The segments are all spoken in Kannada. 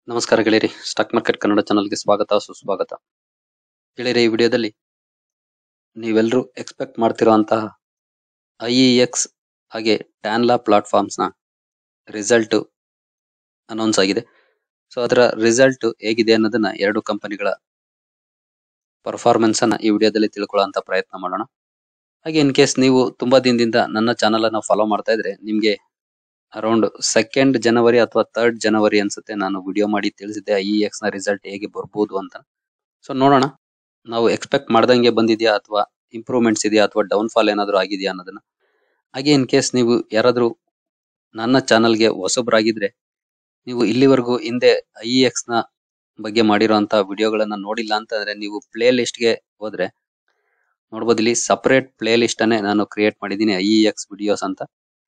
ನಮಸ್ಕಾರ ಗೆಳೆಯರಿ ಸ್ಟಾಕ್ ಮಾರ್ಕೆಟ್ ಕನ್ನಡ ಚಾನಲ್ಗೆ ಸ್ವಾಗತ ಸುಸ್ವಾಗತ ಗೆಳೆಯರಿ ಈ ವಿಡಿಯೋದಲ್ಲಿ ನೀವೆಲ್ಲರೂ ಎಕ್ಸ್ಪೆಕ್ಟ್ ಮಾಡ್ತಿರೋಂತಹ ಐ ಇ ಎಕ್ಸ್ ಹಾಗೆ ಟ್ಯಾನ್ಲಾ ಪ್ಲಾಟ್ಫಾರ್ಮ್ಸ್ ನ ರಿಸಲ್ಟ್ ಅನೌನ್ಸ್ ಆಗಿದೆ ಸೊ ಅದರ ರಿಸಲ್ಟ್ ಹೇಗಿದೆ ಅನ್ನೋದನ್ನ ಎರಡು ಕಂಪನಿಗಳ ಪರ್ಫಾರ್ಮೆನ್ಸ್ ಅನ್ನ ಈ ವಿಡಿಯೋದಲ್ಲಿ ತಿಳ್ಕೊಳ್ಳೋಂತ ಪ್ರಯತ್ನ ಮಾಡೋಣ ಹಾಗೆ ಇನ್ ಕೇಸ್ ನೀವು ತುಂಬಾ ದಿನದಿಂದ ನನ್ನ ಚಾನಲ್ ಅನ್ನ ಫಾಲೋ ಮಾಡ್ತಾ ಇದ್ರೆ ನಿಮ್ಗೆ ಅರೌಂಡ್ ಸೆಕೆಂಡ್ ಜನವರಿ ಅಥವಾ ಥರ್ಡ್ ಜನವರಿ ಅನ್ಸುತ್ತೆ ನಾನು ವಿಡಿಯೋ ಮಾಡಿ ತಿಳಿಸಿದ್ದೆ ಐ ಎಕ್ಸ್ ನ ರಿಸಲ್ಟ್ ಹೇಗೆ ಬರ್ಬೋದು ಅಂತ ಸೊ ನೋಡೋಣ ನಾವು ಎಕ್ಸ್ಪೆಕ್ಟ್ ಮಾಡ್ದಂಗೆ ಬಂದಿದ್ಯಾ ಅಥವಾ ಇಂಪ್ರೂವ್ಮೆಂಟ್ಸ್ ಇದೆಯಾ ಅಥವಾ ಡೌನ್ ಫಾಲ್ ಏನಾದ್ರು ಆಗಿದೆಯಾ ಅನ್ನೋದನ್ನ ಹಾಗೆ ಇನ್ ಕೇಸ್ ನೀವು ಯಾರಾದ್ರೂ ನನ್ನ ಚಾನಲ್ಗೆ ಹೊಸಬ್ರಾಗಿದ್ರೆ ನೀವು ಇಲ್ಲಿವರೆಗೂ ಹಿಂದೆ ಐ ಎಕ್ಸ್ ನ ಬಗ್ಗೆ ಮಾಡಿರೋಂತ ವಿಡಿಯೋಗಳನ್ನ ನೋಡಿಲ್ಲ ಅಂತಂದ್ರೆ ನೀವು ಪ್ಲೇ ಲಿಸ್ಟ್ ಗೆ ಹೋದ್ರೆ ನೋಡ್ಬೋದು ಇಲ್ಲಿ ಸಪರೇಟ್ ಪ್ಲೇ ಲಿಸ್ಟ್ ಅನ್ನೇ ನಾನು ಕ್ರಿಯೇಟ್ ಮಾಡಿದ್ದೀನಿ ಐ ಎಕ್ಸ್ ವಿಡಿಯೋಸ್ ಅಂತ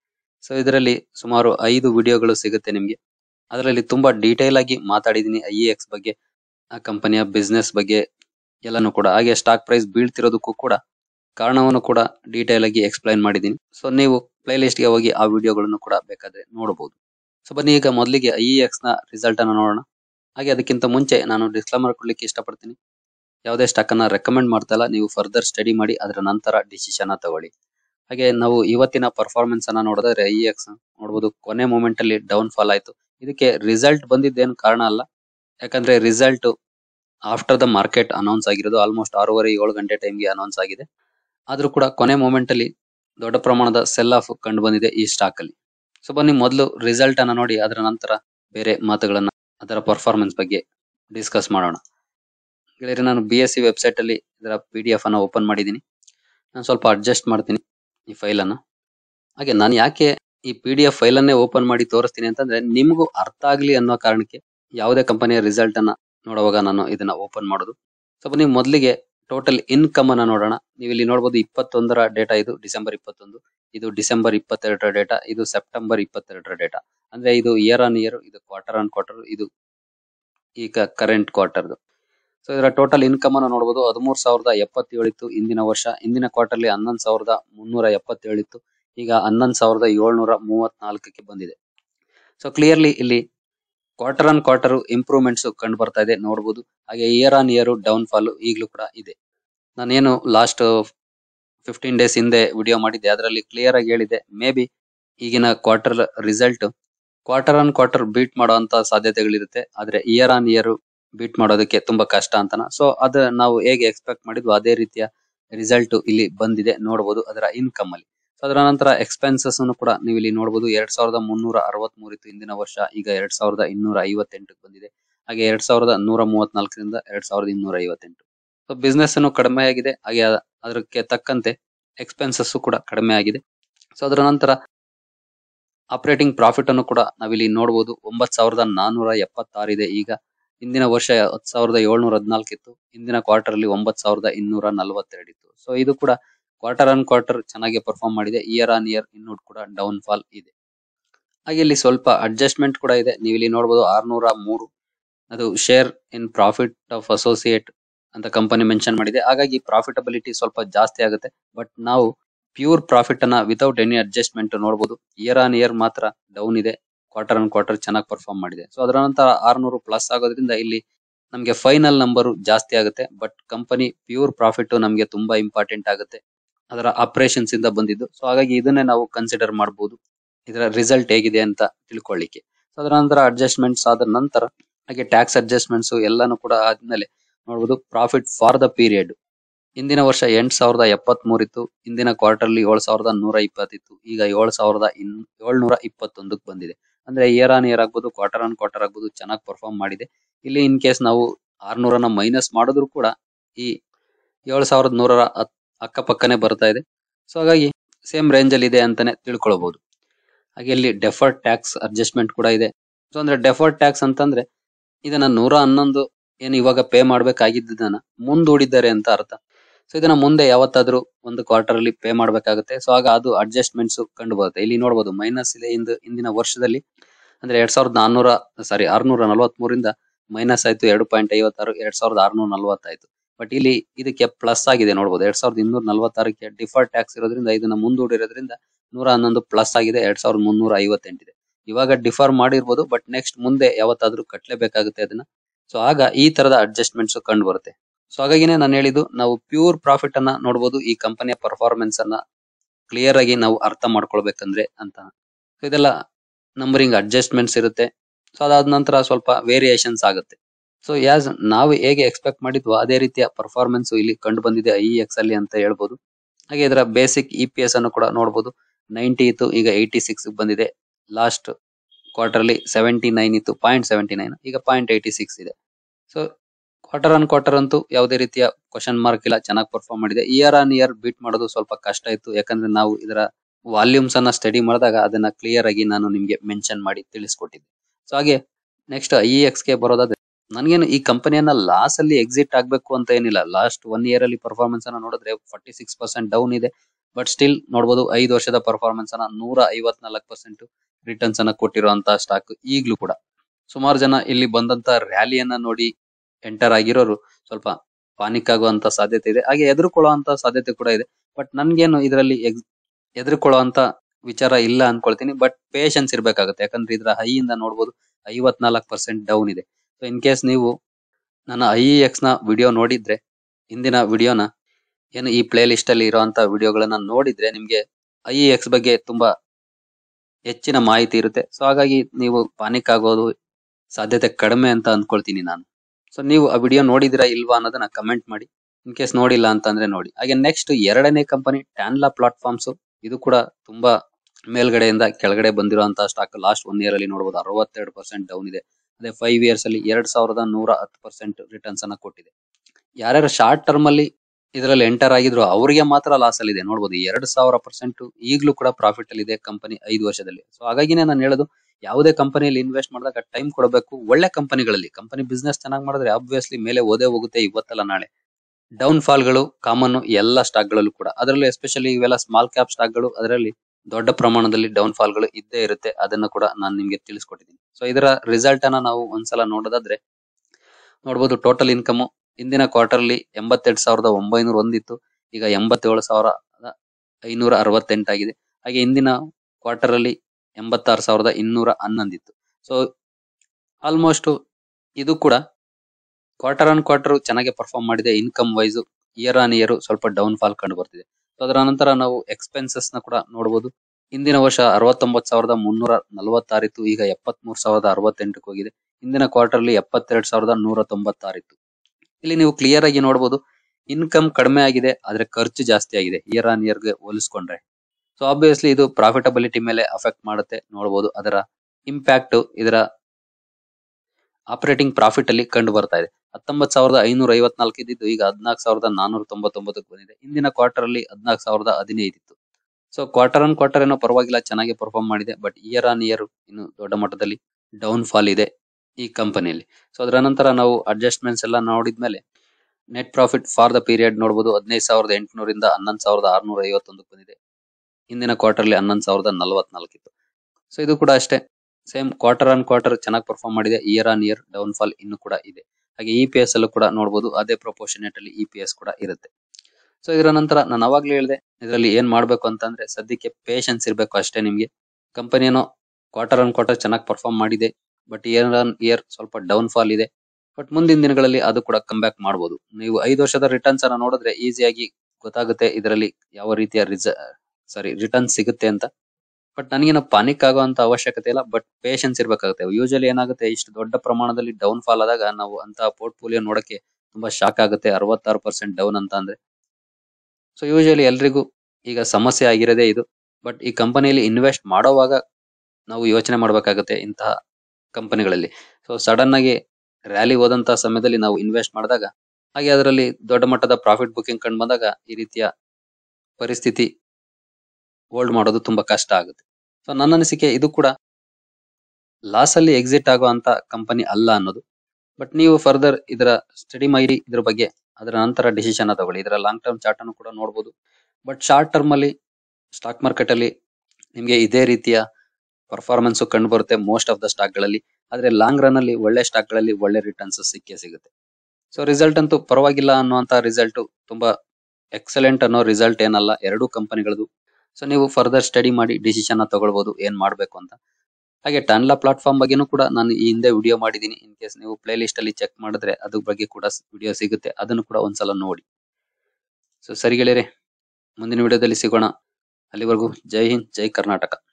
ಸೊ ಇದರಲ್ಲಿ ಸುಮಾರು ಐದು ವಿಡಿಯೋಗಳು ಸಿಗುತ್ತೆ ನಿಮ್ಗೆ ಅದರಲ್ಲಿ ತುಂಬಾ ಡೀಟೇಲ್ ಆಗಿ ಮಾತಾಡಿದೀನಿ ಐ ಎಕ್ಸ್ ಬಗ್ಗೆ ಆ ಕಂಪನಿಯ ಬಿಸ್ನೆಸ್ ಬಗ್ಗೆ ಎಲ್ಲಾನು ಕೂಡ ಹಾಗೆ ಸ್ಟಾಕ್ ಪ್ರೈಸ್ ಬೀಳ್ತಿರೋದಕ್ಕೂ ಕೂಡ ಕಾರಣವನ್ನು ಕೂಡ ಡೀಟೇಲ್ ಆಗಿ ಎಕ್ಸ್ಪ್ಲೈನ್ ಮಾಡಿದ್ದೀನಿ ಸೊ ನೀವು ಪ್ಲೇ ಲಿಸ್ಟ್ ಗೆ ಹೋಗಿ ಆ ವಿಡಿಯೋಗಳನ್ನು ಕೂಡ ಬೇಕಾದ್ರೆ ನೋಡಬಹುದು ಸೊ ಬನ್ನಿ ಈಗ ಮೊದಲಿಗೆ ಐ ಎಕ್ಸ್ ನ ರಿಸಲ್ಟ್ ಅನ್ನು ನೋಡೋಣ ಹಾಗೆ ಅದಕ್ಕಿಂತ ಮುಂಚೆ ನಾನು ಡಿಸ್ಕ್ಲೈಮರ್ ಕೊಡ್ಲಿಕ್ಕೆ ಇಷ್ಟಪಡ್ತೀನಿ ಯಾವುದೇ ಸ್ಟಾಕ್ ಅನ್ನ ರೆಕಮೆಂಡ್ ಮಾಡ್ತಾ ಇಲ್ಲ ನೀವು ಫರ್ದರ್ ಸ್ಟಡಿ ಮಾಡಿ ಅದರ ನಂತರ ಡಿಸಿಷನ್ ತಗೊಳ್ಳಿ ಹಾಗೆ ನಾವು ಇವತ್ತಿನ ಪರ್ಫಾರ್ಮೆನ್ಸ್ ಅನ್ನ ನೋಡಿದ್ರೆ ಐ ಎಕ್ಸ್ ನೋಡಬಹುದು ಕೊನೆ ಮೂಮೆಂಟ್ ಅಲ್ಲಿ ಡೌನ್ ಫಾಲ್ ಆಯ್ತು ಇದಕ್ಕೆ ರಿಸಲ್ಟ್ ಬಂದಿದ್ದೇನು ಕಾರಣ ಅಲ್ಲ ಯಾಕಂದ್ರೆ result after the market announce ಆಗಿರೋದು ಆಲ್ಮೋಸ್ಟ್ ಆರೂವರೆ ಏಳು ಗಂಟೆ ಟೈಮ್ಗೆ ಅನೌನ್ಸ್ ಆಗಿದೆ ಆದ್ರೂ ಕೂಡ ಕೊನೆ ಮೂಮೆಂಟ್ ಅಲ್ಲಿ ದೊಡ್ಡ ಪ್ರಮಾಣದ ಸೆಲ್ ಆಫ್ ಕಂಡು ಬಂದಿದೆ ಈ ಸ್ಟಾಕ್ ಅಲ್ಲಿ ಸೊ ಬನ್ನಿ ಮೊದಲು ರಿಸಲ್ಟ್ ಅನ್ನ ನೋಡಿ ಅದರ ನಂತರ ಬೇರೆ ಮಾತುಗಳನ್ನ ಅದರ ಪರ್ಫಾರ್ಮೆನ್ಸ್ ಬಗ್ಗೆ ಡಿಸ್ಕಸ್ ಮಾಡೋಣ ಗೆಳೆಯರೆ ನಾನು ಬಿ ಎಸ್ ಸಿ ವೆಬ್ಸೈಟ್ ಅಲ್ಲಿ ಇದರ ಪಿ ಡಿ ಎಫ್ ಅನ್ನ ಓಪನ್ ಮಾಡಿದ್ದೀನಿ ನಾನು ಸ್ವಲ್ಪ ಅಡ್ಜಸ್ಟ್ ಮಾಡ್ತೀನಿ ಈ ಫೈಲ್ ಅನ್ನ ಹಾಗೆ ನಾನು ಯಾಕೆ ಈ ಪಿ ಡಿ ಎಫ್ ಫೈಲ್ ಅನ್ನೇ ಓಪನ್ ಮಾಡಿ ತೋರಿಸ್ತೀನಿ ಅಂತಂದ್ರೆ ನಿಮಗೂ ಅರ್ಥ ಆಗ್ಲಿ ಅನ್ನೋ ಕಾರಣಕ್ಕೆ ಯಾವುದೇ ಕಂಪನಿಯ ರಿಸಲ್ಟ್ ಅನ್ನ ನೋಡುವಾಗ ನಾನು ಇದನ್ನ ಓಪನ್ ಮಾಡೋದು ಸೊ ನೀವು ಮೊದಲಿಗೆ ಟೋಟಲ್ ಇನ್ಕಮ್ ಅನ್ನ ನೋಡೋಣ ನೀವು ಇಲ್ಲಿ ನೋಡಬಹುದು ಇಪ್ಪತ್ತೊಂದರ ಡೇಟಾ ಇದು ಡಿಸೆಂಬರ್ ಇಪ್ಪತ್ತೊಂದು ಇದು ಡಿಸೆಂಬರ್ ಇಪ್ಪತ್ತೆರಡರ ಡೇಟಾ ಇದು ಸೆಪ್ಟೆಂಬರ್ ಇಪ್ಪತ್ತೆರಡರ ಡೇಟಾ ಅಂದ್ರೆ ಇದು ಇಯರ್ ಆನ್ ಇಯರ್ ಇದು ಕ್ವಾರ್ಟರ್ ಆನ್ ಕ್ವಾರ್ಟರ್ ಇದು ಈಗ ಕರೆಂಟ್ ಕ್ವಾರ್ಟರ್ದು ಸೊ ಇದರ ಟೋಟಲ್ ಇನ್ಕಮ್ ಅನ್ನು ನೋಡಬಹುದು ಹದಿಮೂರು ಸಾವಿರದ ಎಪ್ಪತ್ತೇಳು ಇತ್ತು ಇಂದಿನ ವರ್ಷ ಇಂದಿನ ಕ್ವಾರ್ಟರ್ಲಿ ಹನ್ನೊಂದು ಸಾವಿರದ ಮುನ್ನೂರ ಎಪ್ಪತ್ತೇಳು ಇತ್ತು ಈಗ ಹನ್ನೊಂದು ಸಾವಿರದ ಏಳ್ನೂರ ಮೂವತ್ನಾಲ್ಕಕ್ಕೆ ಬಂದಿದೆ ಸೊ ಕ್ಲಿಯರ್ಲಿ ಇಲ್ಲಿ ಕ್ವಾರ್ಟರ್ ಆನ್ ಕ್ವಾರ್ಟರ್ ಇಂಪ್ರೂವ್ಮೆಂಟ್ಸ್ ಕಂಡು ಬರ್ತಾ ಇದೆ ನೋಡಬಹುದು ಹಾಗೆ year on year down fall ಈಗಲೂ ಕೂಡ ಇದೆ ನಾನೇನು ಲಾಸ್ಟ್ ಫಿಫ್ಟೀನ್ ಡೇಸ್ ಹಿಂದೆ ವಿಡಿಯೋ ಮಾಡಿದ್ದೆ ಅದರಲ್ಲಿ ಕ್ಲಿಯರ್ ಆಗಿ ಹೇಳಿದೆ ಮೇ ಬಿ ಈಗಿನ quarter result quarter on quarter beat ಮಾಡುವಂತ ಸಾಧ್ಯತೆಗಳಿರುತ್ತೆ ಆದ್ರೆ ಇಯರ್ ಆನ್ ಇಯರ್ ಬೀಟ್ ಮಾಡೋದಕ್ಕೆ ತುಂಬಾ ಕಷ್ಟ ಅಂತನ ಸೊ ಅದ ನಾವು ಹೇಗೆ ಎಕ್ಸ್ಪೆಕ್ಟ್ ಮಾಡಿದ್ವು ಅದೇ ರೀತಿಯ ರಿಸಲ್ಟ್ ಇಲ್ಲಿ ಬಂದಿದೆ ನೋಡಬಹುದು ಅದರ ಇನ್ಕಮ್ ಅಲ್ಲಿ ಸೊ ಅದರ ನಂತರ ಎಕ್ಸ್ಪೆನ್ಸಸ್ ಕೂಡ ನೀವು ಇಲ್ಲಿ ನೋಡಬಹುದು ಎರಡ್ ಸಾವಿರದ ಮುನ್ನೂರ ಅರವತ್ ಇತ್ತು ಇಂದಿನ ವರ್ಷ ಈಗ ಎರಡ್ ಸಾವಿರದ ಇನ್ನೂರ ಐವತ್ತೆಂಟಕ್ಕೆ ಬಂದಿದೆ ಹಾಗೆ ಎರಡ್ ಸಾವಿರದ ನೂರ ಮೂವತ್ನಾಲ್ಕರಿಂದ ಎರಡ್ ಸಾವಿರದ ಇನ್ನೂರ ಐವತ್ತೆಂಟು ಸೊ ಬಿಸ್ನೆಸ್ ಅನ್ನು ಕಡಿಮೆ ಆಗಿದೆ ಹಾಗೆ ಅದಕ್ಕೆ ತಕ್ಕಂತೆ ಎಕ್ಸ್ಪೆನ್ಸಸ್ ಕೂಡ ಕಡಿಮೆ ಆಗಿದೆ ಸೊ ಅದರ ನಂತರ ಆಪರೇಟಿಂಗ್ ಪ್ರಾಫಿಟ್ ಅನ್ನು ಕೂಡ ನಾವಿಲ್ಲಿ ನೋಡಬಹುದು ಒಂಬತ್ ಸಾವಿರದ ನಾನೂರ ಎಪ್ಪತ್ತಾರು ಇದೆ ಈಗ ಇಂದಿನ ವರ್ಷ ಹತ್ ಸಾವಿರದ ಏಳ್ನೂರ ಹದಿನಾಲ್ಕು ಇತ್ತು ಇಂದಿನ ಕ್ವಾರ್ಟರ್ ಅಲ್ಲಿ ಒಂಬತ್ ಸಾವಿರದ ಇನ್ನೂರ ನಲವತ್ತೆರಡು ಇತ್ತು ಸೊ ಇದು ಕೂಡ ಕ್ವಾರ್ಟರ್ ಆನ್ ಕ್ವಾರ್ಟರ್ ಚೆನ್ನಾಗಿ ಪರ್ಫಾರ್ಮ್ ಮಾಡಿದೆ ಇಯರ್ ಆನ್ ಇಯರ್ ಇನ್ನೂ ಕೂಡ ಡೌನ್ ಫಾಲ್ ಇದೆ ಹಾಗೆ ಇಲ್ಲಿ ಸ್ವಲ್ಪ ಅಡ್ಜಸ್ಟ್ಮೆಂಟ್ ಕೂಡ ಇದೆ ನೀವು ಇಲ್ಲಿ ನೋಡಬಹುದು ಆರ್ನೂರ ಮೂರು ಅದು share in profit of associate ಅಂತ ಕಂಪನಿ ಮೆನ್ಷನ್ ಮಾಡಿದೆ ಹಾಗಾಗಿ ಪ್ರಾಫಿಟಬಿಲಿಟಿ ಸ್ವಲ್ಪ ಜಾಸ್ತಿ ಆಗುತ್ತೆ ಬಟ್ ನಾವು ಪ್ಯೂರ್ ಪ್ರಾಫಿಟ್ ಅನ್ನ ವಿತೌಟ್ ಎನಿ ಅಡ್ಜಸ್ಟ್ಮೆಂಟ್ ನೋಡಬಹುದು ಇಯರ್ ಆನ್ ಇಯರ್ ಮಾತ್ರ ಡೌನ್ ಇದೆ ಕ್ವಾರ್ಟರ್ ಆನ್ ಕ್ವಾರ್ಟರ್ ಚೆನ್ನಾಗಿ ಪರ್ಫಾರ್ಮ್ ಮಾಡಿದೆ ಸೊ ಅದರ ನಂತರ ಆರ್ನೂರು ಪ್ಲಸ್ ಆಗೋದ್ರಿಂದ ಇಲ್ಲಿ ನಮಗೆ ಫೈನಲ್ ನಂಬರ್ ಜಾಸ್ತಿ ಆಗುತ್ತೆ ಬಟ್ ಕಂಪನಿ ಪ್ಯೂರ್ ಪ್ರಾಫಿಟ್ ನಮಗೆ ತುಂಬಾ ಇಂಪಾರ್ಟೆಂಟ್ ಆಗುತ್ತೆ ಅದರ ಆಪರೇಷನ್ಸ್ ಇಂದ ಬಂದಿದ್ದು ಸೊ ಹಾಗಾಗಿ ಇದನ್ನೇ ನಾವು ಕನ್ಸಿಡರ್ ಮಾಡಬಹುದು ಇದರ ರಿಸಲ್ಟ್ ಹೇಗಿದೆ ಅಂತ ತಿಳ್ಕೊಳ್ಳಿಕ್ಕೆ ಸೊ ಅದರ ನಂತರ ಅಡ್ಜಸ್ಟ್ಮೆಂಟ್ಸ್ ಆದ ನಂತರ ಹಾಗೆ ಟ್ಯಾಕ್ಸ್ ಅಡ್ಜಸ್ಟ್ಮೆಂಟ್ಸ್ ಎಲ್ಲಾನು ಕೂಡ ಆದ್ಮೇಲೆ ನೋಡಬಹುದು ಪ್ರಾಫಿಟ್ ಫಾರ್ ದ ಪೀರಿಯಡ್ ಇಂದಿನ ವರ್ಷ ಎಂಟ್ ಸಾವಿರದ ಎಪ್ಪತ್ತ್ ಇತ್ತು ಇಂದಿನ ಕ್ವಾರ್ಟರ್ಲಿ ಏಳ್ ಸಾವಿರದ ನೂರ ಇಪ್ಪತ್ತಿತ್ತು ಈಗ ಏಳ್ ಸಾವಿರದ ಇನ್ ಏಳ್ನೂರ ಇಪ್ಪತ್ತೊಂದಕ್ಕೆ ಬಂದಿದೆ ಅಂದ್ರೆ ಇಯರ್ ಆನ್ ಇಯರ್ ಆಗ್ಬೋದು ಕ್ವಾರ್ಟರ್ ಆನ್ ಕ್ವಾರ್ಟರ್ ಆಗ್ಬೋದು ಚೆನ್ನಾಗಿ ಪರ್ಫಾರ್ಮ್ ಮಾಡಿದೆ ಇಲ್ಲಿ ಇನ್ ಕೇಸ್ ನಾವು ಆರ್ನೂರನ್ನ ಮೈನಸ್ ಮಾಡಿದ್ರು ಕೂಡ ಈ ಏಳ್ ಸಾವಿರದ ನೂರರ ಅಕ್ಕಪಕ್ಕನೆ ಬರ್ತಾ ಇದೆ ಸೊ ಹಾಗಾಗಿ ಸೇಮ್ ರೇಂಜ್ ಅಲ್ಲಿ ಇದೆ ಅಂತಾನೆ ತಿಳ್ಕೊಳ್ಬಹುದು ಹಾಗೆ ಇಲ್ಲಿ ಡೆಫರ್ಡ್ ಟ್ಯಾಕ್ಸ್ ಅಡ್ಜಸ್ಟ್ಮೆಂಟ್ ಕೂಡ ಇದೆ ಸೊ ಅಂದ್ರೆ ಡೆಫರ್ಡ್ ಟ್ಯಾಕ್ಸ್ ಅಂತಂದ್ರೆ ಇದನ್ನ ನೂರ ಹನ್ನೊಂದು ಏನ್ ಇವಾಗ ಪೇ ಮಾಡ್ಬೇಕಾಗಿದ್ದನ್ನ ಮುಂದೂಡಿದ್ದಾರೆ ಅಂತ ಅರ್ಥ ಸೊ ಇದನ್ನ ಮುಂದೆ ಯಾವತ್ತಾದ್ರೂ ಒಂದು ಕ್ವಾರ್ಟರ್ ಅಲ್ಲಿ ಪೇ ಮಾಡ್ಬೇಕಾಗುತ್ತೆ ಸೊ ಆಗ ಅದು ಅಡ್ಜಸ್ಟ್ಮೆಂಟ್ಸ್ ಕಂಡು ಬರುತ್ತೆ ಇಲ್ಲಿ ನೋಡಬಹುದು ಮೈನಸ್ ಇದೆ ಇಂದು ಇಂದಿನ ವರ್ಷದಲ್ಲಿ ಅಂದ್ರೆ ಎರಡ್ ಸಾವಿರದ ನಾನ್ನೂರ ಸಾರಿ ಆರ್ನೂರ ನಲವತ್ತ್ ಮೂರಿಂದ ಮೈನಸ್ ಆಯ್ತು ಎರಡು ಪಾಯಿಂಟ್ ಐವತ್ತಾರು ಎರಡ್ ಸಾವಿರದ ಆರ್ನೂರ ನಲವತ್ತಾಯ್ತು ಬಟ್ ಇಲ್ಲಿ ಇದಕ್ಕೆ ಪ್ಲಸ್ ಆಗಿದೆ ನೋಡಬಹುದು ಎರಡ್ ಸಾವಿರದ ಇನ್ನೂರ ನಲವತ್ತಾರಕ್ಕೆ ಡಿಫಾಲ್ಟ್ ಟ್ಯಾಕ್ಸ್ ಇರೋದ್ರಿಂದ ಇದನ್ನ ಮುಂದೂಡಿರೋದ್ರಿಂದ ನೂರ ಹನ್ನೊಂದು ಪ್ಲಸ್ ಆಗಿದೆ ಎರಡ್ ಸಾವಿರದ ಮುನ್ನೂರ ಐವತ್ತೆಂಟಿದೆ ಇವಾಗ ಡಿಫರ್ ಮಾಡಿರ್ಬೋದು ಬಟ್ ನೆಕ್ಸ್ಟ್ ಮುಂದೆ ಯಾವತ್ತಾದ್ರೂ ಕಟ್ಲೇಬೇಕಾಗುತ್ತೆ ಅದನ್ನ ಸೊ ಆಗ ಈ ತರದ ಅಡ್ಜಸ್ಟ್ಮೆಂಟ್ಸ್ ಕಂಡು ಬರುತ್ತೆ ಸೊ ಹಾಗಾಗಿನೇ ನಾನು ಹೇಳಿದ್ದು ನಾವು ಪ್ಯೂರ್ ಪ್ರಾಫಿಟ್ ಅನ್ನ ನೋಡಬಹುದು ಈ ಕಂಪನಿಯ ಪರ್ಫಾರ್ಮೆನ್ಸ್ ಅನ್ನ ಕ್ಲಿಯರ್ ಆಗಿ ನಾವು ಅರ್ಥ ಮಾಡ್ಕೊಳ್ಬೇಕಂದ್ರೆ ಅಂತ So ಇದೆಲ್ಲ ನಂಬರಿಂಗ್ ಅಡ್ಜಸ್ಟ್ಮೆಂಟ್ಸ್ ಇರುತ್ತೆ ಸೊ ಅದಾದ ನಂತರ ಸ್ವಲ್ಪ ವೇರಿಯೇಷನ್ಸ್ ಆಗುತ್ತೆ ಸೊ ಯಾಸ್ ನಾವು ಹೇಗೆ ಎಕ್ಸ್ಪೆಕ್ಟ್ ಮಾಡಿದ್ವೋ ಅದೇ ರೀತಿಯ ಪರ್ಫಾರ್ಮೆನ್ಸ್ ಇಲ್ಲಿ ಕಂಡು ಬಂದಿದೆ ಐ ಎಕ್ಸ್ ಅಲ್ಲಿ ಅಂತ ಹೇಳ್ಬೋದು ಹಾಗೆ ಇದರ ಬೇಸಿಕ್ ಇ ಪಿ ಎಸ್ ಅನ್ನು ಕೂಡ ನೋಡಬಹುದು ನೈಂಟಿ ಇತ್ತು ಈಗ ಏಯ್ಟಿ ಸಿಕ್ಸ್ ಬಂದಿದೆ ಲಾಸ್ಟ್ ಕ್ವಾರ್ಟರ್ಲಿ ಸೆವೆಂಟಿ ನೈನ್ ಇತ್ತು ಪಾಯಿಂಟ್ ಸೆವೆಂಟಿ ನೈನ್ ಈಗ ಪಾಯಿಂಟ್ ಏಯ್ಟಿ ಸಿಕ್ಸ್ ಇದೆ ಸೊ ಕ್ವಾರ್ಟರ್ ಆನ್ ಕ್ವಾರ್ಟರ್ ಅಂತೂ ಯಾವುದೇ ರೀತಿಯ ಕ್ವಶನ್ ಮಾರ್ಕ್ ಇಲ್ಲ ಚೆನ್ನಾಗಿ ಪರ್ಫಾರ್ಮ್ ಮಾಡಿದೆ ಇಯರ್ ಆನ್ ಇಯರ್ ಬೀಟ್ ಮಾಡೋದು ಸ್ವಲ್ಪ ಕಷ್ಟ ಇತ್ತು ಯಾಕಂದ್ರೆ ನಾವು ಇದರ ವಾಲ್ಯೂಮ್ಸ್ ಅನ್ನ ಸ್ಟಡಿ ಮಾಡಿದಾಗ ಅದನ್ನ ಕ್ಲಿಯರ್ ಆಗಿ ನಾನು ನಿಮ್ಗೆ ಮೆನ್ಷನ್ ಮಾಡಿ ತಿಳಿಸ್ಕೊಟ್ಟಿದ್ದೆ ಸೊ ಹಾಗೆ ನೆಕ್ಸ್ಟ್ ಐ ಎಕ್ಸ್ ಗೆ ಬರೋದಾದ್ರೆ ನನಗೇನು ಈ ಕಂಪನಿಯನ್ನ ಲಾಸ್ ಅಲ್ಲಿ ಎಕ್ಸಿಟ್ ಆಗ್ಬೇಕು ಅಂತ ಏನಿಲ್ಲ ಲಾಸ್ಟ್ ಒನ್ ಇಯರ್ ಅಲ್ಲಿ ಪರ್ಫಾರ್ಮೆನ್ಸ್ ಅನ್ನ ನೋಡಿದ್ರೆ ಫಾರ್ಟಿ ಸಿಕ್ಸ್ ಪರ್ಸೆಂಟ್ ಡೌನ್ ಇದೆ ಬಟ್ ಸ್ಟಿಲ್ ನೋಡಬಹುದು ಐದು ವರ್ಷದ ಪರ್ಫಾರ್ಮೆನ್ಸ್ ಅನ್ನ ನೂರ ಐವತ್ನಾಲ್ಕು ಪರ್ಸೆಂಟ್ ರಿಟರ್ನ್ಸ್ ಅನ್ನ ಕೊಟ್ಟಿರುವಂತಹ ಸ್ಟಾಕ್ ಈಗ್ಲೂ ಕೂಡ ಸುಮಾರು ಜನ ಇಲ್ಲಿ ಬಂದಂತ ರ್ಯಾಲಿಯನ್ನ ನೋಡಿ ಎಂಟರ್ ಆಗಿರೋರು ಸ್ವಲ್ಪ ಪಾನಿಕ್ ಆಗುವಂತ ಸಾಧ್ಯತೆ ಇದೆ ಹಾಗೆ ಎದುರುಕೊಳ್ಳುವಂತ ಸಾಧ್ಯತೆ ಕೂಡ ಇದೆ ಬಟ್ ನನ್ಗೇನು ಇದರಲ್ಲಿ ಎದುರುಕೊಳ್ಳುವಂತ ವಿಚಾರ ಇಲ್ಲ ಅನ್ಕೊಳ್ತೀನಿ ಬಟ್ ಪೇಶನ್ಸ್ ಇರ್ಬೇಕಾಗುತ್ತೆ ಯಾಕಂದ್ರೆ ಇದರ ಹೈ ಇಂದ ನೋಡಬಹುದು ಐವತ್ನಾಲ್ಕು ಪರ್ಸೆಂಟ್ ಡೌನ್ ಇದೆ ಸೊ ಇನ್ ಕೇಸ್ ನೀವು ನನ್ನ ಐ ಎಕ್ಸ್ ನ ವಿಡಿಯೋ ನೋಡಿದ್ರೆ ಹಿಂದಿನ ವಿಡಿಯೋನ ಏನು ಈ ಪ್ಲೇ ಲಿಸ್ಟ್ ಅಲ್ಲಿ ಇರುವಂತ ವಿಡಿಯೋಗಳನ್ನ ನೋಡಿದ್ರೆ ನಿಮ್ಗೆ ಐ ಎಕ್ಸ್ ಬಗ್ಗೆ ತುಂಬಾ ಹೆಚ್ಚಿನ ಮಾಹಿತಿ ಇರುತ್ತೆ ಸೊ ಹಾಗಾಗಿ ನೀವು ಪಾನಿಕ್ ಆಗೋದು ಸಾಧ್ಯತೆ ಕಡಿಮೆ ಅಂತ ಅನ್ಕೊಳ್ತೀನಿ ನಾನು ಸೊ ನೀವು ಆ ವಿಡಿಯೋ ನೋಡಿದಿರಾ ಇಲ್ವಾ ಅನ್ನೋದನ್ನ ಕಮೆಂಟ್ ಮಾಡಿ ಇನ್ ಕೇಸ್ ನೋಡಿಲ್ಲ ಅಂತಂದ್ರೆ ನೋಡಿ ಹಾಗೆ ನೆಕ್ಸ್ಟ್ ಎರಡನೇ ಕಂಪನಿ ಟ್ಯಾನ್ಲಾ ಪ್ಲಾಟ್ಫಾರ್ಮ್ಸ್ ಇದು ಕೂಡ ತುಂಬಾ ಮೇಲ್ಗಡೆಯಿಂದ ಕೆಳಗಡೆ ಬಂದಿರುವಂತಹ ಸ್ಟಾಕ್ ಲಾಸ್ಟ್ ಒನ್ ಇಯರ್ ಅಲ್ಲಿ ನೋಡಬಹುದು ಅರವತ್ತೆರಡು ಪರ್ಸೆಂಟ್ ಡೌನ್ ಇದೆ ಅದೇ ಫೈವ್ ಇಯರ್ಸ್ ಅಲ್ಲಿ ಎರಡ್ ಸಾವಿರದ ನೂರ ಹತ್ತು ಪರ್ಸೆಂಟ್ ರಿಟರ್ನ್ಸ್ ಅನ್ನ ಕೊಟ್ಟಿದೆ ಯಾರ್ಯಾರು ಶಾರ್ಟ್ ಟರ್ಮ್ ಅಲ್ಲಿ ಇದರಲ್ಲಿ ಎಂಟರ್ ಆಗಿದ್ರು ಅವರಿಗೆ ಮಾತ್ರ ಲಾಸ್ ಅಲ್ಲಿ ಇದೆ ನೋಡಬಹುದು ಎರಡ್ ಸಾವಿರ ಪರ್ಸೆಂಟ್ ಈಗಲೂ ಕೂಡ ಪ್ರಾಫಿಟ್ ಅಲ್ಲಿ ಇದೆ ಕಂಪನಿ ಐದು ವರ್ಷದಲ್ಲಿ ಸೊ ಹಾಗಾಗಿನೇ ನಾನು ಹೇಳೋದು ಯಾವುದೇ ಕಂಪನಿಯಲ್ಲಿ ಇನ್ವೆಸ್ಟ್ ಮಾಡಿದಾಗ ಟೈಮ್ ಕೊಡಬೇಕು ಒಳ್ಳೆ ಕಂಪನಿಗಳಲ್ಲಿ ಕಂಪನಿ ಬಿಸ್ನೆಸ್ ಚೆನ್ನಾಗಿ ಮಾಡಿದ್ರೆ ಆಬ್ವಿಯಸ್ಲಿ ಮೇಲೆ ಓದೇ ಹೋಗುತ್ತೆ ಇವತ್ತಲ್ಲ ನಾಳೆ ಡೌನ್ ಫಾಲ್ ಗಳು ಕಾಮನ್ ಎಲ್ಲ ಸ್ಟಾಕ್ ಗಳಲ್ಲೂ ಕೂಡ ಅದರಲ್ಲೂ ಎಸ್ಪೆಷಲಿ ಇವೆಲ್ಲ ಸ್ಮಾಲ್ ಕ್ಯಾಪ್ ಸ್ಟಾಕ್ ಗಳು ಅದರಲ್ಲಿ ದೊಡ್ಡ ಪ್ರಮಾಣದಲ್ಲಿ ಡೌನ್ ಫಾಲ್ ಗಳು ಇದ್ದೇ ಇರುತ್ತೆ ಅದನ್ನ ಕೂಡ ನಾನು ನಿಮ್ಗೆ ತಿಳಿಸ್ಕೊಟ್ಟಿದ್ದೀನಿ ಸೊ ಇದರ ರಿಸಲ್ಟ್ ಅನ್ನ ನಾವು ಒಂದ್ಸಲ ನೋಡೋದಾದ್ರೆ ನೋಡಬಹುದು ಟೋಟಲ್ ಇನ್ಕಮ್ ಹಿಂದಿನ ಕ್ವಾರ್ಟರ್ಲಿ ಎಂಬತ್ತೆರಡು ಸಾವಿರದ ಒಂಬೈನೂರ ಒಂದಿತ್ತು ಈಗ ಎಂಬತ್ತೇಳು ಸಾವಿರದ ಐನೂರ ಅರವತ್ತೆಂಟಾಗಿದೆ ಹಾಗೆ ಹಿಂದಿನ ಕ್ವಾರ್ಟರ್ ಅಲ್ಲಿ ಎಂಬತ್ತಾರು ಸಾವಿರದ ಇನ್ನೂರ ಹನ್ನೊಂದಿತ್ತು ಸೊ ಆಲ್ಮೋಸ್ಟ್ ಇದು ಕೂಡ ಕ್ವಾರ್ಟರ್ ಆನ್ ಕ್ವಾರ್ಟರ್ ಚೆನ್ನಾಗಿ ಪರ್ಫಾರ್ಮ್ ಮಾಡಿದೆ income wise year on year ಸ್ವಲ್ಪ ಡೌನ್ ಫಾಲ್ ಕಂಡು ಬರ್ತಿದೆ ಸೊ ಅದರ ನಂತರ ನಾವು ಎಕ್ಸ್ಪೆನ್ಸಸ್ ನ ಕೂಡ ನೋಡಬಹುದು ಹಿಂದಿನ ವರ್ಷ ಅರವತ್ತೊಂಬತ್ತು ಸಾವಿರದ ಮುನ್ನೂರ ನಲವತ್ತಾರಿತ್ತು ಈಗ ಎಪ್ಪತ್ಮೂರು ಸಾವಿರದ ಅರವತ್ತೆಂಟಕ್ಕೆ ಹೋಗಿದೆ ಹಿಂದಿನ ಕ್ವಾರ್ಟರ್ಲಿ ಎಪ್ಪತ್ತೆರಡು ಸಾವಿರದ ನೂರ ತೊಂಬತ್ತಾರಿತ್ತು ಇಲ್ಲಿ ನೀವು ಕ್ಲಿಯರ್ ಆಗಿ ನೋಡಬಹುದು ಇನ್ಕಮ್ ಕಡಿಮೆ ಆಗಿದೆ ಆದ್ರೆ ಖರ್ಚು ಜಾಸ್ತಿ ಆಗಿದೆ ಇಯರ್ ಆನ್ ಇಯರ್ ಗೆ ಹೋಲಿಸ್ಕೊಂಡ್ರೆ ಸೊ ಆಬ್ವಿಯಸ್ಲಿ ಇದು ಪ್ರಾಫಿಟಬಿಲಿಟಿ ಮೇಲೆ ಅಫೆಕ್ಟ್ ಮಾಡುತ್ತೆ ನೋಡಬಹುದು ಅದರ ಇಂಪ್ಯಾಕ್ಟ್ ಇದರ ಆಪರೇಟಿಂಗ್ ಪ್ರಾಫಿಟ್ ಅಲ್ಲಿ ಕಂಡು ಬರ್ತಾ ಇದೆ ಹತ್ತೊಂಬತ್ತು ಸಾವಿರದ ಐನೂರ ಐವತ್ನಾಲ್ಕು ಇದ್ದಿದ್ದು ಈಗ ಹದಿನಾಲ್ಕು ಸಾವಿರದ ನಾನೂರ ತೊಂಬತ್ತೊಂಬತ್ತಕ್ಕೆ ಬಂದಿದೆ ಹಿಂದಿನ ಕ್ವಾರ್ಟರ್ ಅಲ್ಲಿ ಹದಿನಾಲ್ಕು ಸಾವಿರದ ಹದಿನೈದು ಇತ್ತು ಸೊ ಕ್ವಾರ್ಟರ್ ಆನ್ ಕ್ವಾರ್ಟರ್ ಏನೋ ಪರವಾಗಿಲ್ಲ ಚೆನ್ನಾಗಿ ಪರ್ಫಾರ್ಮ್ ಮಾಡಿದೆ ಬಟ್ ಇಯರ್ ಆನ್ ಇಯರ್ ಇನ್ನು ದೊಡ್ಡ ಮಟ್ಟದಲ್ಲಿ ಡೌನ್ ಫಾಲ್ ಇದೆ ಈ ಕಂಪನಿಯಲ್ಲಿ ಸೊ ಅದರ ನಂತರ ನಾವು ಅಡ್ಜಸ್ಟ್ಮೆಂಟ್ಸ್ ಎಲ್ಲ ನೋಡಿದ್ಮೇಲೆ net profit for the period ನೋಡಬಹುದು ಹದಿನೈದು ಸಾವಿರದ ಎಂಟುನೂರಿಂದ ಹನ್ನೊಂದು ಸಾವಿರದ ಆರ್ನೂರ ಐವತ್ತೊಂದಕ್ಕೆ ಬಂದಿದೆ ಹಿಂದಿನ ಕ್ವಾರ್ಟರ್ಲಿ ಹನ್ನೊಂದು ಸಾವಿರದ ನಲವತ್ನಾಲ್ಕು ಇತ್ತು ಸೊ ಇದು ಕೂಡ ಅಷ್ಟೇ ಸೇಮ್ ಕ್ವಾರ್ಟರ್ ಆನ್ ಕ್ವಾರ್ಟರ್ ಚೆನ್ನಾಗಿ ಪರ್ಫಾರ್ಮ್ ಮಾಡಿದೆ year on year down fall ಇನ್ನು ಕೂಡ ಇದೆ ಹಾಗೆ ಇ ಪಿ ಎಸ್ ಅಲ್ಲೂ ಕೂಡ ನೋಡಬಹುದು ಅದೇ ಪ್ರಪೋರ್ಷನೇಟ್ ಅಲ್ಲಿ ಇ ಪಿ ಎಸ್ ಕೂಡ ಇರುತ್ತೆ ಸೊ ಇದರ ನಂತರ ನಾನು ಅವಾಗ್ಲೇ ಹೇಳಿದೆ ಇದರಲ್ಲಿ ಏನ್ ಮಾಡ್ಬೇಕು ಅಂತಂದ್ರೆ ಸದ್ಯಕ್ಕೆ ಪೇಶನ್ಸ್ ಇರಬೇಕು ಅಷ್ಟೇ ನಿಮ್ಗೆ ಕಂಪನಿ ಏನೋ ಕ್ವಾರ್ಟರ್ ಆನ್ ಕ್ವಾರ್ಟರ್ ಚೆನ್ನಾಗಿ ಪರ್ಫಾರ್ಮ್ ಮಾಡಿದೆ ಬಟ್ ಇಯರ್ ಆನ್ ಇಯರ್ ಸ್ವಲ್ಪ ಡೌನ್ ಫಾಲ್ ಇದೆ ಬಟ್ ಮುಂದಿನ ದಿನಗಳಲ್ಲಿ ಅದು ಕೂಡ ಕಮ್ ಬ್ಯಾಕ್ ಮಾಡಬಹುದು ನೀವು ಐದು ವರ್ಷದ ರಿಟರ್ನ್ಸ್ ಅನ್ನ ನೋಡಿದ್ರೆ ಈಸಿಯಾಗಿ ಗೊತ್ತಾಗುತ್ತೆ ಇದರಲ್ಲಿ ಯಾವ ರೀತಿಯ ರಿಸ ಸಾರಿ ರಿಟರ್ನ್ ಸಿಗುತ್ತೆ ಅಂತ ಬಟ್ ನನಗೇನು ಪಾನಿಕ್ ಆಗುವಂತ ಅವಶ್ಯಕತೆ ಇಲ್ಲ ಬಟ್ ಪೇಶನ್ಸ್ ಇರ್ಬೇಕಾಗುತ್ತೆ ಯೂಶಲಿ ಏನಾಗುತ್ತೆ ಇಷ್ಟು ದೊಡ್ಡ ಪ್ರಮಾಣದಲ್ಲಿ ಡೌನ್ ಫಾಲ್ ಆದಾಗ ನಾವು ಅಂತ ಪೋರ್ಟ್ಫೋಲಿಯೋ ನೋಡಕ್ಕೆ ತುಂಬಾ ಶಾಕ್ ಆಗುತ್ತೆ ಅರವತ್ತಾರು ಪರ್ಸೆಂಟ್ ಡೌನ್ ಅಂತ ಅಂದ್ರೆ ಸೊ ಯೂಶಲಿ ಎಲ್ರಿಗೂ ಈಗ ಸಮಸ್ಯೆ ಆಗಿರೋದೇ ಇದು ಬಟ್ ಈ ಕಂಪನಿಯಲ್ಲಿ ಇನ್ವೆಸ್ಟ್ ಮಾಡೋವಾಗ ನಾವು ಯೋಚನೆ ಮಾಡಬೇಕಾಗುತ್ತೆ ಇಂತಹ ಕಂಪನಿಗಳಲ್ಲಿ ಸೊ ಸಡನ್ ಆಗಿ ರ್ಯಾಲಿ ಹೋದಂತಹ ಸಮಯದಲ್ಲಿ ನಾವು ಇನ್ವೆಸ್ಟ್ ಮಾಡಿದಾಗ ಹಾಗೆ ಅದರಲ್ಲಿ ದೊಡ್ಡ ಮಟ್ಟದ ಪ್ರಾಫಿಟ್ ಬುಕಿಂಗ್ ಕಂಡು ಬಂದಾಗ ಈ ರೀತಿಯ ಪರಿಸ್ಥಿತಿ ಹೋಲ್ಡ್ ಮಾಡೋದು ತುಂಬಾ ಕಷ್ಟ ಆಗುತ್ತೆ ಸೊ ನನ್ನ ಅನಿಸಿಕೆ ಇದು ಕೂಡ ಲಾಸ್ ಅಲ್ಲಿ ಎಕ್ಸಿಟ್ ಆಗುವಂತ ಕಂಪನಿ ಅಲ್ಲ ಅನ್ನೋದು ಬಟ್ ನೀವು ಫರ್ದರ್ ಇದರ ಸ್ಟಡಿ ಮಾಡಿ ಇದ್ರ ಬಗ್ಗೆ ಅದರ ನಂತರ ಡಿಸಿಷನ್ ತಗೊಳ್ಳಿ ಇದರ ಲಾಂಗ್ ಟರ್ಮ್ ಚಾರ್ಟ್ ಅನ್ನು ಕೂಡ ನೋಡಬಹುದು ಬಟ್ ಶಾರ್ಟ್ ಟರ್ಮ್ ಅಲ್ಲಿ ಸ್ಟಾಕ್ ಮಾರ್ಕೆಟ್ ಅಲ್ಲಿ ನಿಮಗೆ ಇದೇ ರೀತಿಯ ಪರ್ಫಾರ್ಮೆನ್ಸ್ ಕಂಡು ಬರುತ್ತೆ ಮೋಸ್ಟ್ ಆಫ್ ದ ಸ್ಟಾಕ್ ಗಳಲ್ಲಿ ಆದ್ರೆ ಲಾಂಗ್ ರನ್ ಅಲ್ಲಿ ಒಳ್ಳೆ ಸ್ಟಾಕ್ ಗಳಲ್ಲಿ ಒಳ್ಳೆ ರಿಟರ್ನ್ಸ್ ಸಿಕ್ಕೇ ಸಿಗುತ್ತೆ ಸೊ ರಿಸಲ್ಟ್ ಅಂತೂ ಪರವಾಗಿಲ್ಲ ಅನ್ನುವಂತ ರಿಸಲ್ಟ್ ತುಂಬಾ ಎಕ್ಸಲೆಂಟ್ ಅನ್ನೋ ರಿಸಲ್ಟ್ ಏನಲ್ಲ ಎರಡೂ ಕಂಪನಿಗಳದು ಸೊ ನೀವು ಫರ್ದರ್ ಸ್ಟಡಿ ಮಾಡಿ ಡಿಸಿಷನ್ ತಗೊಳ್ಬಹುದು ಏನ್ ಮಾಡ್ಬೇಕು ಅಂತ ಹಾಗೆ ಟಾನ್ಲಾ ಪ್ಲಾಟ್ಫಾರ್ಮ್ ಬಗ್ಗೆನೂ ಕೂಡ ನಾನು ಈ ಹಿಂದೆ ವಿಡಿಯೋ ಮಾಡಿದ್ದೀನಿ ಇನ್ ಕೇಸ್ ನೀವು ಪ್ಲೇ ಲಿಸ್ಟ್ ಅಲ್ಲಿ ಚೆಕ್ ಮಾಡಿದ್ರೆ ಅದ್ರ ಬಗ್ಗೆ ಕೂಡ ವಿಡಿಯೋ ಸಿಗುತ್ತೆ ಅದನ್ನು ಕೂಡ ಒಂದ್ಸಲ ನೋಡಿ ಸೊ ಸರಿ ಗೆಳೆಯರೆ ಮುಂದಿನ ವಿಡಿಯೋದಲ್ಲಿ ಸಿಗೋಣ ಅಲ್ಲಿವರೆಗೂ ಜೈ ಹಿಂದ್ ಜೈ ಕರ್ನಾಟಕ